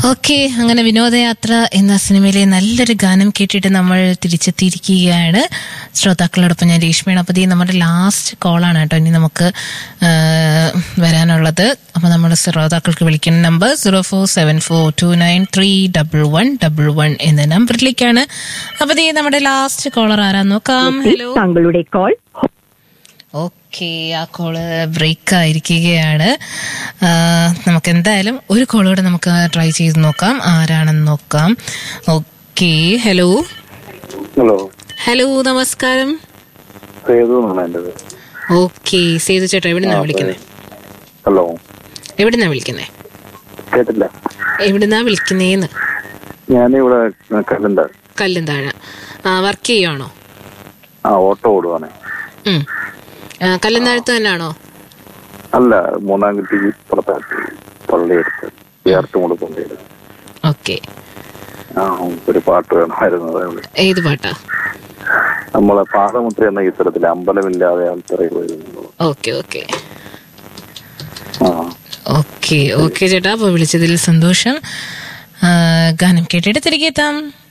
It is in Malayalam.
ഓക്കെ അങ്ങനെ വിനോദയാത്ര എന്ന സിനിമയിലെ നല്ലൊരു ഗാനം കേട്ടിട്ട് നമ്മൾ തിരിച്ചെത്തിയിരിക്കുകയാണ് ശ്രോതാക്കളോടൊപ്പം ഞാൻ രേഷ്മയാണ് അപ്പോൾ ഈ നമ്മുടെ ലാസ്റ്റ് കോളാണ് കേട്ടോ ഇനി നമുക്ക് ആ, വരാനുള്ളത് അപ്പോൾ നമ്മൾ ശ്രോതാക്കൾക്ക് വിളിക്കുന്ന number zero four seven four two nine three double one double one എന്ന നമ്പറിലേക്കാണ് അപ്പോൾ ഈ നമ്മുടെ ലാസ്റ്റ് കോളർ ആരാന്ന് നോക്കാം ഹലോ താങ്കളുടെ കോൾ ഓക്കെ ആ കോള് ബ്രേക്ക് ആയിരിക്കുകയാണ് ആ, നമുക്ക് എന്തായാലും ഒരു കോളോടെ നമുക്ക് ട്രൈ ചെയ്ത് നോക്കാം ആരാണെന്ന് നോക്കാം ഓക്കെ ഹലോ ഹലോ ഹലോ നമസ്കാരം സേതു എന്നാണ് എൻ്റെ പേര് ഓക്കെ സേതു ചേട്ടാ എവിടുന്നാ വിളിക്കുന്നത് ഹലോ എവിടുന്നാ വിളിക്കുന്നത് കേട്ടില്ല എവിടുന്നാ വിളിക്കുന്നേന്ന് ഞാനിവിടെ കല്ലുണ്ട് കല്ലും വർക്ക് ചെയ്യുവാണോ ആ ഓട്ടോ ഓടുവാണ് ഉം. ആ, കല്ലുന്താഴത്ത് തന്നെയാണോ അല്ല മൂന്നാം കുട്ടി പുറത്താക്കി പള്ളിയെടുത്ത് ചേർത്തുമുള്ള പള്ളിയെടുത്ത് ഓക്കെ ആ ഒരു പാട്ട് വേണമായിരുന്നു അതേ ഉള്ളൂ. ഏത് പാട്ടാ നമ്മളെ പാദമുദ്ര എന്ന ചിത്രത്തിൽ അമ്പലമില്ലാതെ ആൾത്തറയിൽ വരുന്നു ഓക്കെ ഓക്കെ ആ ഓക്കെ ഓക്കെ ചേട്ടാ അപ്പോൾ വിളിച്ചതിൽ സന്തോഷം ആ, ഗാനം കേട്ടിട്ട് തിരികെ എത്താം